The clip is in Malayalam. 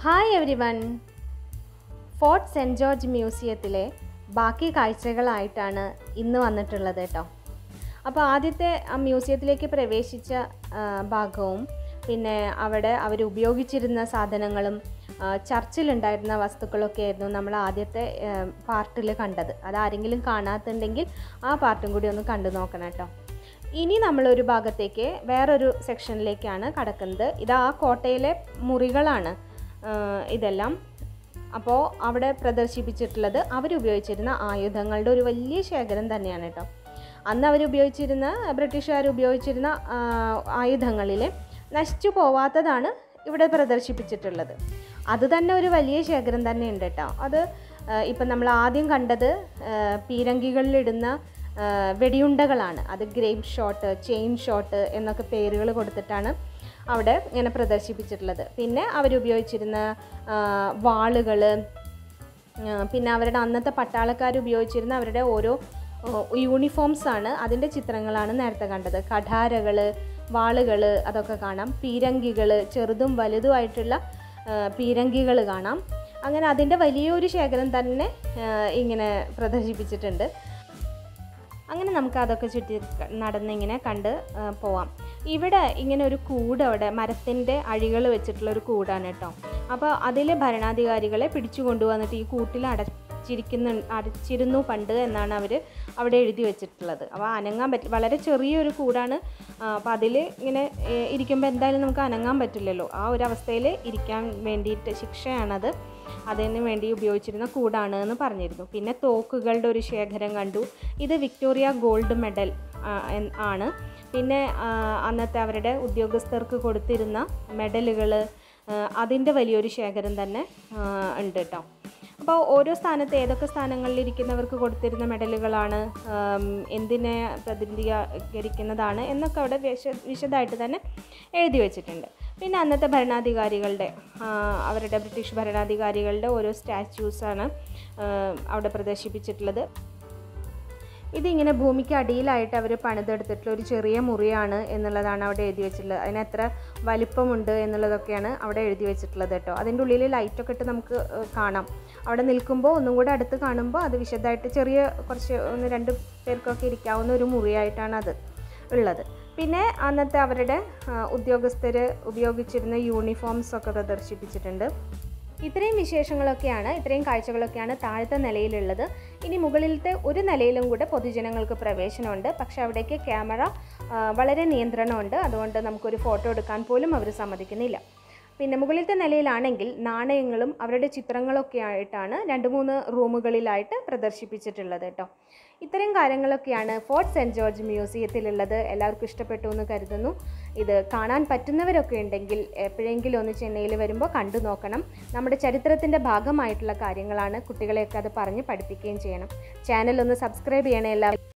hi everyone Fort Saint George മ്യൂസിയത്തിലെ ബാക്കി കാഴ്ചകളായിട്ടാണ് ഇന്ന് വന്നിട്ടുള്ളത് കേട്ടോ അപ്പോൾ ആദ്യത്തെ ആ മ്യൂസിയത്തിലേക്ക് പ്രവേശിച്ച ആ, ഭാഗവും പിന്നെ അവിടെ അവർ ഉപയോഗിച്ചിരുന്ന സാധനങ്ങളും ആ, ചർച്ചിലുണ്ടായിരുന്ന വസ്തുക്കളൊക്കെ ആയിരുന്നു നമ്മൾ ആദ്യത്തെ പാർട്ടിൽ കണ്ടത് അത് ആരെങ്കിലും കാണാത്തുണ്ടെങ്കിൽ ആ പാർട്ടും കൂടി ഒന്ന് കണ്ടു നോക്കണം കേട്ടോ ഇനി നമ്മളൊരു ഭാഗത്തേക്ക് വേറൊരു സെക്ഷനിലേക്കാണ് കടക്കുന്നത് ഇത് ആ കോട്ടയിലെ മുറികളാണ് ആ, ഇതെല്ലാം അപ്പോൾ അവിടെ പ്രദർശിപ്പിച്ചിട്ടുള്ളത് അവരുപയോഗിച്ചിരുന്ന ആയുധങ്ങളുടെ ഒരു വലിയ ശേഖരം തന്നെയാണ് കേട്ടോ അന്ന് അവരുപയോഗിച്ചിരുന്ന ബ്രിട്ടീഷുകാർ ഉപയോഗിച്ചിരുന്ന ആ, ആയുധങ്ങളിൽ നശിച്ചു പോവാത്തതാണ് ഇവിടെ പ്രദർശിപ്പിച്ചിട്ടുള്ളത് അത് തന്നെ ഒരു വലിയ ശേഖരം തന്നെ ഉണ്ട് കേട്ടോ അത് ആ, ഇപ്പം നമ്മൾ ആദ്യം കണ്ടത് ആ, പീരങ്കികളിലിടുന്ന ആ, വെടിയുണ്ടകളാണ് അത് ഗ്രേപ്പ് ഷോട്ട് ചെയിൻ ഷോട്ട് എന്നൊക്കെ പേരുകൾ കൊടുത്തിട്ടാണ് അവിടെ ഇങ്ങനെ പ്രദർശിപ്പിച്ചിട്ടുള്ളത് പിന്നെ അവരുപയോഗിച്ചിരുന്ന വാളുകൾ പിന്നെ അവരുടെ അന്നത്തെ പട്ടാളക്കാർ ഉപയോഗിച്ചിരുന്ന അവരുടെ ഓരോ യൂണിഫോംസ് ആണ് അതിൻ്റെ ചിത്രങ്ങളാണ് നേരത്തെ കണ്ടത് കഠാരകൾ വാളുകൾ അതൊക്കെ കാണാം പീരങ്കികൾ ചെറുതും വലുതുമായിട്ടുള്ള പീരങ്കികൾ കാണാം അങ്ങനെ അതിൻ്റെ വലിയൊരു ശേഖരം തന്നെ ആ, ഇങ്ങനെ പ്രദർശിപ്പിച്ചിട്ടുണ്ട് അങ്ങനെ നമുക്ക് അതൊക്കെ ചുറ്റി ക- നടന്നിങ്ങനെ കണ്ട് ആ, പോവാം ഇവിടെ ഇങ്ങനെ ഒരു കൂട് അവിടെ മരത്തിൻ്റെ അഴികൾ വെച്ചിട്ടുള്ള ഒരു കൂടാണ് കേട്ടോ അപ്പോൾ അതിൽ ഭരണാധികാരികളെ പിടിച്ചു കൊണ്ടുവന്നിട്ട് ഈ കൂട്ടിൽ അടച്ചിരിക്കുന്ന അടച്ചിരുന്നു പണ്ട് എന്നാണ് അവർ അവിടെ എഴുതി വെച്ചിട്ടുള്ളത് അപ്പോൾ അനങ്ങാൻ പറ്റി വളരെ ചെറിയൊരു കൂടാണ് അപ്പോൾ അതിൽ ഇങ്ങനെ ഏ, ഇരിക്കുമ്പോൾ എന്തായാലും നമുക്ക് അനങ്ങാൻ പറ്റില്ലല്ലോ ആ ഒരു അവസ്ഥയിൽ ഇരിക്കാൻ വേണ്ടിയിട്ട് ശിക്ഷയാണത് അതിന് വേണ്ടി ഉപയോഗിച്ചിരുന്ന കൂടാണ് എന്ന് പറഞ്ഞിരുന്നു പിന്നെ തോക്കുകളുടെ ഒരു ശേഖരം കണ്ടു ഇത് വിക്ടോറിയ ഗോൾഡ് മെഡൽ ആ, എൻ- ആണ് പിന്നെ ആ, അന്നത്തെ അവരുടെ ഉദ്യോഗസ്ഥർക്ക് കൊടുത്തിരുന്ന മെഡലുകൾ അതിൻ്റെ വലിയൊരു ശേഖരം തന്നെ ആ, ഉണ്ട് കേട്ടോ അപ്പോൾ ഓരോ സ്ഥാനത്ത് ഏതൊക്കെ സ്ഥാനങ്ങളിൽ ഇരിക്കുന്നവർക്ക് കൊടുത്തിരുന്ന മെഡലുകളാണ് ആം, എന്തിനെ പ്രതിനിധീകരിക്കുന്നതാണ് എന്നൊക്കെ അവിടെ വിശ വിശദമായിട്ട് തന്നെ എഴുതി വെച്ചിട്ടുണ്ട് പിന്നെ അന്നത്തെ ഭരണാധികാരികളുടെ ആ, അവരുടെ ബ്രിട്ടീഷ് ഭരണാധികാരികളുടെ ഓരോ സ്റ്റാച്യൂസാണ് അവിടെ പ്രദർശിപ്പിച്ചിട്ടുള്ളത് ഇതിങ്ങനെ ഭൂമിക്ക് അടിയിലായിട്ട് അവർ പണിതെടുത്തിട്ടുള്ള ഒരു ചെറിയ മുറിയാണ് എന്നുള്ളതാണ് അവിടെ എഴുതി വെച്ചിട്ടുള്ളത് അതിന് എത്ര വലിപ്പമുണ്ട് എന്നുള്ളതൊക്കെയാണ് അവിടെ എഴുതി വെച്ചിട്ടുള്ളത് കേട്ടോ അതിൻ്റെ ഉള്ളിൽ ലൈറ്റൊക്കെ ഇട്ട് നമുക്ക് ഏഹ്, കാണാം അവിടെ നിൽക്കുമ്പോൾ ഒന്നും കൂടെ അടുത്ത് കാണുമ്പോൾ അത് വിശദമായിട്ട് ചെറിയ കുറച്ച് ഒന്ന് രണ്ട് പേർക്കൊക്കെ ഇരിക്കാവുന്ന ഒരു മുറിയായിട്ടാണ് അത് ഉള്ളത് പിന്നെ അന്നത്തെ അവരുടെ ഉദ്യോഗസ്ഥർ ഉപയോഗിച്ചിരുന്ന യൂണിഫോംസ് ഒക്കെ പ്രദർശിപ്പിച്ചിട്ടുണ്ട് ഇത്രയും വിശേഷങ്ങളൊക്കെയാണ് ഇത്രയും കാഴ്ചകളൊക്കെയാണ് താഴത്തെ നിലയിലുള്ളത് ഇനി മുകളിലത്തെ ഒരു നിലയിലും കൂടെ പൊതുജനങ്ങൾക്ക് പ്രവേശനമുണ്ട് പക്ഷെ അവിടേക്ക് ക്യാമറ ആ, വളരെ നിയന്ത്രണമുണ്ട് അതുകൊണ്ട് നമുക്കൊരു ഫോട്ടോ എടുക്കാൻ പോലും അവർ സമ്മതിക്കുന്നില്ല പിന്നെ മുകളിലത്തെ നിലയിലാണെങ്കിൽ നാണയങ്ങളും അവരുടെ ചിത്രങ്ങളൊക്കെ ആയിട്ടാണ് രണ്ട് മൂന്ന് റൂമുകളിലായിട്ട് പ്രദർശിപ്പിച്ചിട്ടുള്ളത് കേട്ടോ ഇത്തരം കാര്യങ്ങളൊക്കെയാണ് ഫോർട്ട് സെൻറ്റ് ജോർജ് മ്യൂസിയത്തിലുള്ളത് എല്ലാവർക്കും ഇഷ്ടപ്പെട്ടു എന്ന് കരുതുന്നു ഇത് കാണാൻ പറ്റുന്നവരൊക്കെ ഉണ്ടെങ്കിൽ എപ്പോഴെങ്കിലും ഒന്ന് ചെന്നൈയിൽ വരുമ്പോൾ കണ്ടു നോക്കണം നമ്മുടെ ചരിത്രത്തിൻ്റെ ഭാഗമായിട്ടുള്ള കാര്യങ്ങളാണ് കുട്ടികളെയൊക്കെ അത് പറഞ്ഞ് പഠിപ്പിക്കുകയും ചെയ്യണം ചാനൽ ഒന്ന് സബ്സ്ക്രൈബ് ചെയ്യണേ എല്ലാവരും